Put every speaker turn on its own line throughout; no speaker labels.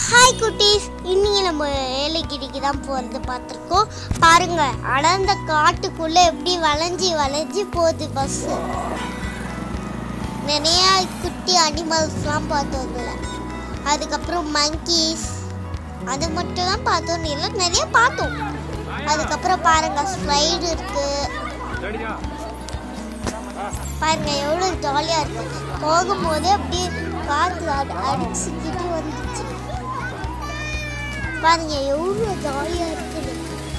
hi குட்டீஸ் இன்னைக்கு நம்ம ஏலகிரிக்கு தான் போகிறது பார்த்துருக்கோம் பாருங்க அடர்ந்த காட்டுக்குள்ளே எப்படி வளைஞ்சி வளைஞ்சி போகுது பஸ்ஸு நிறைய குட்டி அனிமல்ஸ்லாம் பார்த்தோம் இதில் அதுக்கப்புறம் monkeys அது மட்டும் தான் பார்த்தோம் இல்லை நிறைய பார்த்தோம் அதுக்கப்புறம் பாருங்க ஸ்லைடு இருக்கு பாருங்க எவ்வளோ ஜாலியாக இருக்கு போகும்போது அப்படியே காற்று அடி அடிச்சுக்கிட்டு வந்துச்சு பாருங்க எவ்வளோ ஜாலியாக இருக்குது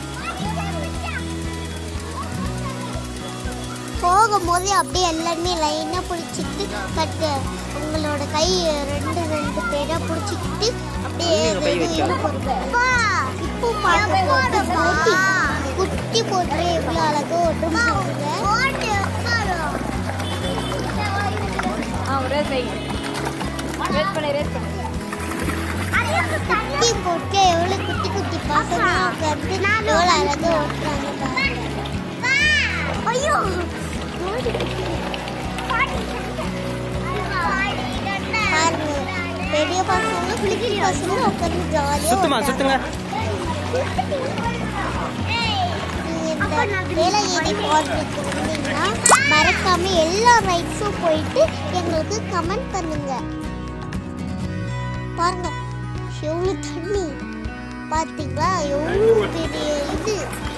போகும்போது அப்படியே எல்லாருமே லைனாக பிடிச்சிக்கிட்டு கட்டு உங்களோட கை ரெண்டு ரெண்டு பேராக பிடிச்சிக்கிட்டு அப்படியே இது போடுங்க இப்போ பார்க்க போகிறது போட்டி குட்டி போட்டு எவ்வளோ அழகாக ஒட்டும் பாருங்க
ஆ ரேஸ் வைங்க ரேஸ் பண்ணு ரேஸ் பண்ணு
குட்டி போட்டு எவ்வளோ குட்டி குட்டி பசங்க உட்காந்து எவ்வளோ அழகாக ஓட்டுறாங்க பாருங்க ஐயோ பாருங்க பெரிய பசங்க குட்டி பசங்க உட்காந்து ஜாலியாக
சுத்துமா சுத்துங்க
வேலையேறி பார்க்குக்கு வந்தீங்கன்னா மறக்காம எல்லா ரைட்ஸும் போயிட்டு எங்களுக்கு கமெண்ட் பண்ணுங்க பாருங்க எவ்வளோ தண்ணி பார்த்தீங்களா எவ்வளோ பெரிய இது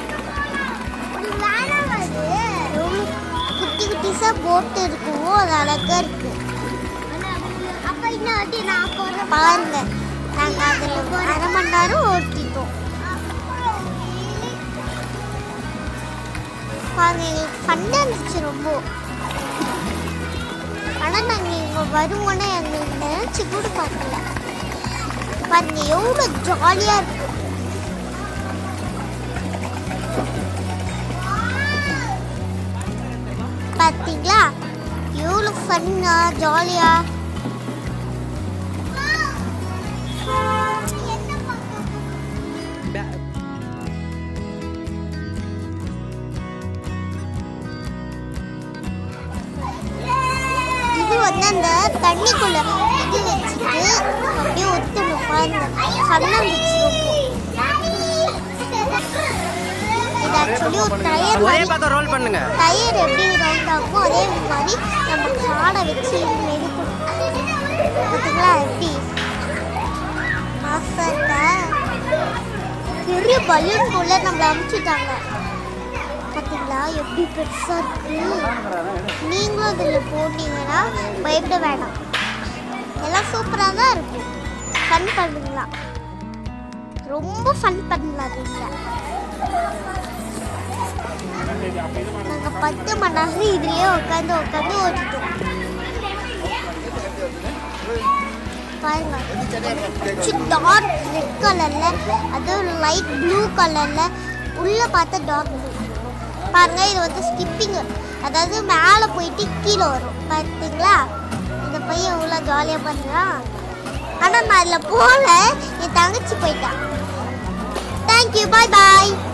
எவ்வளோ குட்டி குட்டிஸாக போட்டு இருக்குமோ அது அழகா இருக்கு பாருங்க நாங்கள் அதில் அரை மணி நேரம் ஓட்டிட்டோம் பாருங்க எங்களுக்கு ஃபன்னாக இருந்துச்சு ரொம்ப ஆனால் நாங்கள் இங்கே வருவோன்னே எங்களுக்கு நினச்சி கூட பார்க்கல பாருங்க எவ்வளோ ஜாலியாக இருக்கு பார்த்தீங்களா எவ்வளோ ஃபன்னா ஜாலியா இது வந்து அந்த தண்ணிக்குள்ள இது வச்சுட்டு அப்படியே ஒத்தணும் பாருங்க ஃபன்னா இருந்துச்சு ரொம்ப இது ஆக்சுவலி ஒரு டயர்
ஒரே
மாதிரி
பக்கம் ரோல் பண்ணுங்க
டயர் எப்படி ரவுண்ட் ஆகுமோ அதே மாதிரி நம்ம காடை வச்சு மெது பார்த்தீங்களா எப்படி மாசாட்டா பெரிய பலூன் போல நம்மள அமுச்சுட்டாங்க பார்த்தீங்களா எப்படி பெருசா இருக்கு நீங்களும் அதில் போனீங்கன்னா பயப்பட வேணாம் எல்லாம் சூப்பராக தான் இருக்கும் ஃபன் பண்ணலாம் ரொம்ப ஃபன் பண்ணலாம் இதில் நாங்கள் பத்து மணி நேரம் இதுலயே உட்காந்து உட்காந்து ஓட்டிட்டோம் பாருங்க டார்க் ரெட் கலர்ல அதுவும் லைட் ப்ளூ கலர்ல உள்ள பார்த்தா டார்க் ப்ளூ பாருங்க இது வந்து ஸ்கிப்பிங் அதாவது மேலே போயிட்டு கீழே வரும் பார்த்தீங்களா இந்த பையன் இவ்வளோ ஜாலியாக பண்ணுறான் ஆனால் நான் அதில் போகல என் தங்கச்சி போயிட்டான் தேங்க்யூ பாய் பாய்